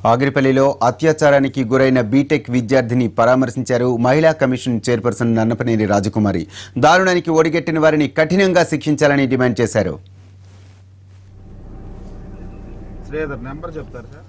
ఆగిరిపల్లిలో అత్యాచారానికి గురైన బీటెక్ విద్యార్థిని పరామర్శించారు మహిళా కమిషన్ చైర్పర్సన్ నన్నపనేని రాజకుమారి దారుణానికి ఒడిగట్టిన వారిని కఠినంగా శిక్షించాలని డిమాండ్ చేశారు శ్రీధర్ నెంబర్ చెప్తారు సార్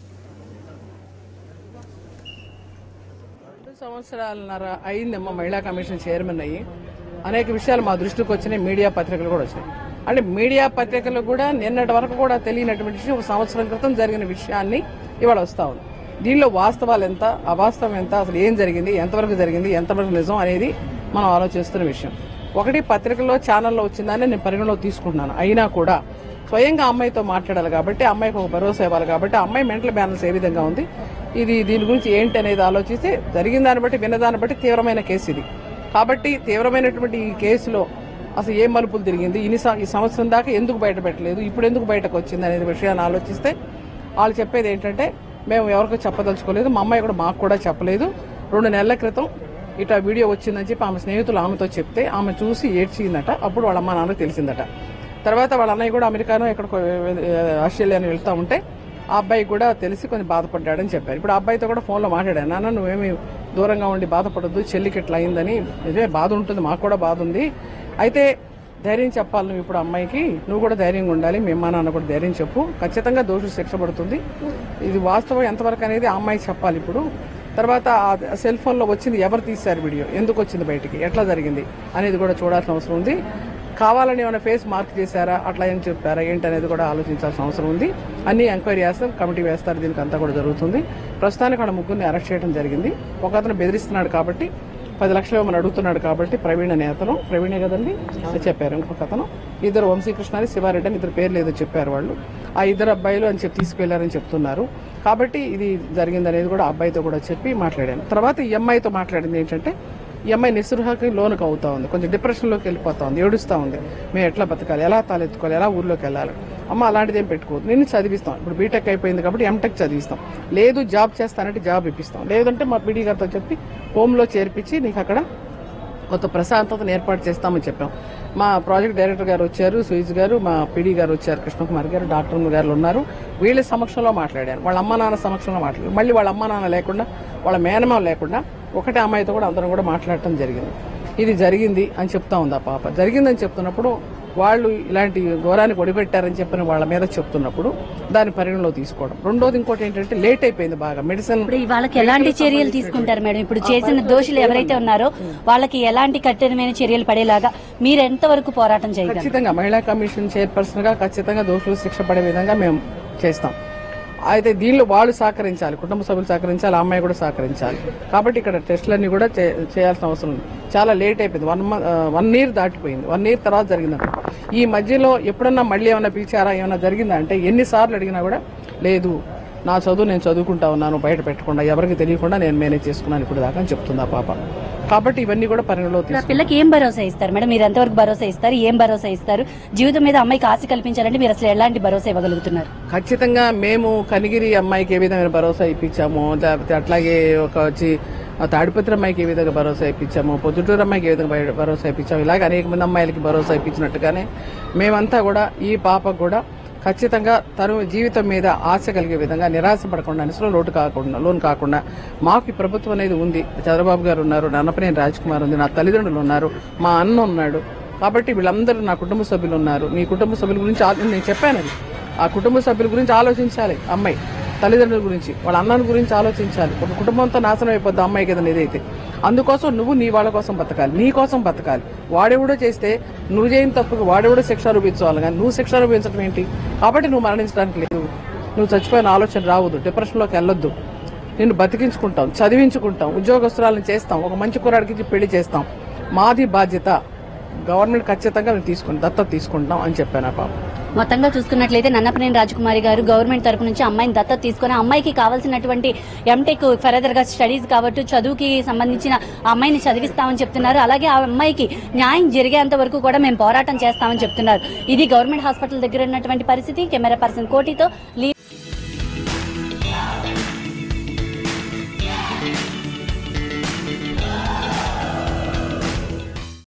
రెండు సంవత్సరాలన్నర అయిందమ్మా మహిళా కమిషన్ చైర్మన్ అయ్యి అనేక విషయాలు మా దృష్టికి వచ్చినాయి మీడియా పత్రికలు కూడా వచ్చినాయి అంటే మీడియా పత్రికలు కూడా నిన్నటి వరకు కూడా తెలియనటువంటి విషయం ఒక సంవత్సరం క్రితం జరిగిన విషయాన్ని ఇవాళ వస్తా ఉంది దీనిలో వాస్తవాలు ఎంత అవాస్తవం ఎంత అసలు ఏం జరిగింది ఎంతవరకు జరిగింది ఎంతవరకు నిజం అనేది మనం ఆలోచిస్తున్న విషయం ఒకటి పత్రికల్లో ఛానల్లో వచ్చిందని నేను పరిగణలోకి తీసుకుంటున్నాను అయినా కూడా స్వయంగా అమ్మాయితో మాట్లాడాలి కాబట్టి అమ్మాయికి ఒక భరోసా ఇవ్వాలి కాబట్టి అమ్మాయి మెంటల్ బ్యాలెన్స్ ఏ విధంగా ఉంది ఇది దీని గురించి ఏంటి అనేది ఆలోచిస్తే జరిగిన దాన్ని బట్టి విన్నదాన్ని బట్టి తీవ్రమైన కేసు ఇది కాబట్టి తీవ్రమైనటువంటి ఈ కేసులో అసలు ఏ మలుపులు తిరిగింది ఇన్ని సం- ఈ సంవత్సరం దాకా ఎందుకు బయట పెట్టలేదు ఇప్పుడు ఎందుకు బయటకు వచ్చింది అనేది విషయాన్ని ఆలోచిస్తే వాళ్ళు చెప్పేది ఏంటంటే మేము ఎవరికీ చెప్పదలుచుకోలేదు మా అమ్మాయి కూడా మాకు కూడా చెప్పలేదు రెండు నెలల క్రితం ఇట్లా వీడియో వచ్చిందని చెప్పి ఆమె స్నేహితులు ఆమెతో చెప్తే ఆమె చూసి ఏడ్చిందట అప్పుడు వాళ్ళ అమ్మ నాన్నకు తెలిసిందట తర్వాత వాళ్ళ అన్నయ్య కూడా అమెరికానో ఎక్కడికో ఆస్ట్రేలియాను వెళ్తా ఉంటే ఆ అబ్బాయి కూడా తెలిసి కొంచెం బాధపడ్డాడని చెప్పారు ఇప్పుడు ఆ అబ్బాయితో కూడా ఫోన్లో మాట్లాడాను నాన్న నువ్వేమి దూరంగా ఉండి బాధపడద్దు చెల్లికి ఇట్లా అయిందని నిజమే బాధ ఉంటుంది మాకు కూడా బాధ ఉంది అయితే ధైర్యం చెప్పాలి నువ్వు ఇప్పుడు అమ్మాయికి నువ్వు కూడా ధైర్యంగా ఉండాలి మీ అమ్మా నాన్న కూడా ధైర్యం చెప్పు ఖచ్చితంగా దోషులు శిక్ష పడుతుంది ఇది వాస్తవం ఎంతవరకు అనేది ఆ అమ్మాయి చెప్పాలి ఇప్పుడు తర్వాత ఆ సెల్ ఫోన్లో వచ్చింది ఎవరు తీశారు వీడియో ఎందుకు వచ్చింది బయటికి ఎట్లా జరిగింది అనేది కూడా చూడాల్సిన అవసరం ఉంది కావాలని ఏమైనా ఫేస్ మార్క్ చేశారా అట్లా ఏం చెప్పారా ఏంటి అనేది కూడా ఆలోచించాల్సిన అవసరం ఉంది అన్ని ఎంక్వైరీ చేస్తాం కమిటీ వేస్తారు దీనికి అంతా కూడా జరుగుతుంది ప్రస్తుతానికి అక్కడ ముగ్గురిని అరెస్ట్ చేయడం జరిగింది ఒక అతను బెదిరిస్తున్నాడు కాబట్టి పది లక్షలు ఇవ్వమని అడుగుతున్నాడు కాబట్టి ప్రవీణ్ అనే అతను ప్రవీణే కదండి చెప్పారు ఇంకొక అతను ఇద్దరు వంశీకృష్ణ అని శివారెడ్డి అని ఇద్దరు పేర్లు ఏదో చెప్పారు వాళ్ళు ఆ ఇద్దరు అబ్బాయిలు అని చెప్పి తీసుకెళ్లారని చెప్తున్నారు కాబట్టి ఇది జరిగిందనేది కూడా ఆ అబ్బాయితో కూడా చెప్పి మాట్లాడాను తర్వాత ఈ అమ్మాయితో మాట్లాడింది ఏంటంటే ఈ అమ్మాయి నిస్సృహకి లోనుకు అవుతా ఉంది కొంచెం డిప్రెషన్లోకి వెళ్ళిపోతా ఉంది ఏడుస్తూ ఉంది మేము ఎట్లా బతకాలి ఎలా తాలెత్తుకోవాలి ఎలా ఊర్లోకి వెళ్ళాలి అమ్మ అలాంటిది ఏం పెట్టుకోవద్దు నిన్ను చదివిస్తాం ఇప్పుడు బీటెక్ అయిపోయింది కాబట్టి ఎంటెక్ చదివిస్తాం లేదు జాబ్ చేస్తానంటే జాబ్ ఇప్పిస్తాం లేదంటే మా పీడీ గారితో చెప్పి హోమ్లో చేర్పించి నీకు అక్కడ కొంత ప్రశాంతతను ఏర్పాటు చేస్తామని చెప్పాం మా ప్రాజెక్ట్ డైరెక్టర్ గారు వచ్చారు సుయిజ్ గారు మా పీడీ గారు వచ్చారు కృష్ణకుమార్ గారు డాక్టర్ గారు ఉన్నారు వీళ్ళ సమక్షంలో మాట్లాడారు వాళ్ళ అమ్మా నాన్న సమక్షంలో మాట్లాడారు మళ్ళీ వాళ్ళ అమ్మా నాన్న లేకుండా వాళ్ళ మేనమామ లేకుండా ఒకటే అమ్మాయితో కూడా అందరం కూడా మాట్లాడటం జరిగింది ఇది జరిగింది అని చెప్తా ఉంది ఆ పాప జరిగిందని చెప్తున్నప్పుడు వాళ్ళు ఇలాంటి ఘోరానికి ఒడిపెట్టారని చెప్పిన వాళ్ళ మీద చెప్తున్నప్పుడు దాన్ని పరిగణలో తీసుకోవడం రెండోది ఇంకోటి ఏంటంటే లేట్ అయిపోయింది బాగా మెడిసిన్ ఇప్పుడు వాళ్ళకి ఎలాంటి చర్యలు తీసుకుంటారు మేడం ఇప్పుడు చేసిన దోషులు ఎవరైతే ఉన్నారో వాళ్ళకి ఎలాంటి కఠినమైన చర్యలు పడేలాగా మీరు ఎంత వరకు పోరాటం చేయగలరు ఖచ్చితంగా మహిళా కమిషన్ చైర్పర్సన్ గా ఖచ్చితంగా దోషులు శిక్ష పడే విధంగా మేము చేస్తాం అయితే దీనిలో వాళ్ళు సహకరించాలి కుటుంబ సభ్యులు సహకరించాలి ఆ అమ్మాయి కూడా సహకరించాలి కాబట్టి ఇక్కడ టెస్టులన్నీ కూడా చే- చేయాల్సిన అవసరం ఉంది చాలా లేట్ అయిపోయింది వన్ వన్ ఇయర్ దాటిపోయింది వన్ ఇయర్ తర్వాత జరిగిందంట ఈ మధ్యలో ఎప్పుడన్నా మళ్ళీ ఏమైనా పిలిచారా ఏమైనా జరిగిందా అంటే ఎన్నిసార్లు అడిగినా కూడా లేదు నా చదువు నేను చదువుకుంటా ఉన్నాను బయట పెట్టకుండా ఎవరికి తెలియకుండా నేను మేనేజ్ చేసుకున్నాను ఇప్పుడు దాకా అని చెప్తుంది ఆ పాప కాబట్టి ఇవన్నీ కూడా పరిగణలో ఇప్పుడు ఆ తీసుకుంటాం పిల్లకి ఏం భరోసా ఇస్తారు మేడం మీరు ఎంతవరకు భరోసా ఇస్తారు ఏం భరోసా ఇస్తారు జీవితం మీద అమ్మాయికి ఆశ కల్పించాలంటే మీరు అసలు ఎలాంటి భరోసా ఇవ్వగలుగుతున్నారు ఖచ్చితంగా మేము కనిగిరి అమ్మాయికి ఏ విధమైన భరోసా ఇప్పించాము లేకపోతే అట్లాగే ఒక వచ్చి ఆ తాడిపత్రి అమ్మాయికి ఏ విధంగా భరోసా ఇప్పించాము పొద్దుటూరు అమ్మాయికి ఏ విధంగా భయ- భరోసా ఇప్పించాము ఇలాగే అనేక మంది అమ్మాయిలకి భరోసా ఇప్పించినట్టుగానే మేమంతా కూడా ఈ పాపకు కూడా ఖచ్చితంగా తను జీవితం మీద ఆశ కలిగే విధంగా నిరాశ పడకుండా నిసులో లోటు కాకుండా లోన్ కాకుండా మాకు ఈ ప్రభుత్వం అనేది ఉంది చంద్రబాబు గారు ఉన్నారు నన్నపనేని రాజ్ కుమార్ ఉంది నా తల్లిదండ్రులు ఉన్నారు మా అన్న ఉన్నాడు కాబట్టి వీళ్ళందరూ నా కుటుంబ సభ్యులు ఉన్నారు మీ కుటుంబ సభ్యుల గురించి ఆలో- నేను చెప్పాను అది. ఆ కుటుంబ సభ్యుల గురించి ఆలోచించాలి అమ్మాయి తల్లిదండ్రుల గురించి వాళ్ళ అన్నల గురించి ఆలోచించాలి ఒక కుటుంబంతో నాశనం అయిపోద్ది అమ్మాయి కదా ఏదైతే అందుకోసం నువ్వు నీ వాళ్ళ కోసం బతకాలి నీ కోసం బతకాలి వాడెవడో చేస్తే నువ్వు చేయని తప్పుకు వాడెవడో శిక్ష అనుభవించాలి కానీ నువ్వు శిక్ష అనుభవించడం ఏంటి కాబట్టి నువ్వు మరణించడానికి లేదు నువ్వు చచ్చిపోయిన ఆలోచన రావద్దు డిప్రెషన్లోకి వెళ్ళొద్దు నిన్ను బతికించుకుంటాం చదివించుకుంటాం ఉద్యోగస్తురాలను చేస్తాం ఒక మంచి కుర్రాడికి పెళ్లి చేస్తాం మాది బాధ్యత గవర్నమెంట్ ఖచ్చితంగా మేము తీసుకుని దత్తత తీసుకుంటాం అని చెప్పాను ఆ పాప మొత్తంగా చూసుకున్నట్లయితే నన్నపనేని రాజకుమారి గారు గవర్నమెంట్ తరపు నుంచి అమ్మాయిని దత్తత తీసుకుని అమ్మాయికి కావాల్సినటువంటి ఎంటెక్ ఫర్దర్ గా స్టడీస్ కాబట్టి చదువుకి సంబంధించిన ఆ అమ్మాయిని చదివిస్తామని చెప్తున్నారు అలాగే ఆ అమ్మాయికి న్యాయం జరిగేంత వరకు కూడా మేము పోరాటం చేస్తామని చెప్తున్నారు ఇది గవర్నమెంట్ హాస్పిటల్ దగ్గర ఉన్నటువంటి పరిస్థితి కెమెరా పర్సన్ కోటితో లీ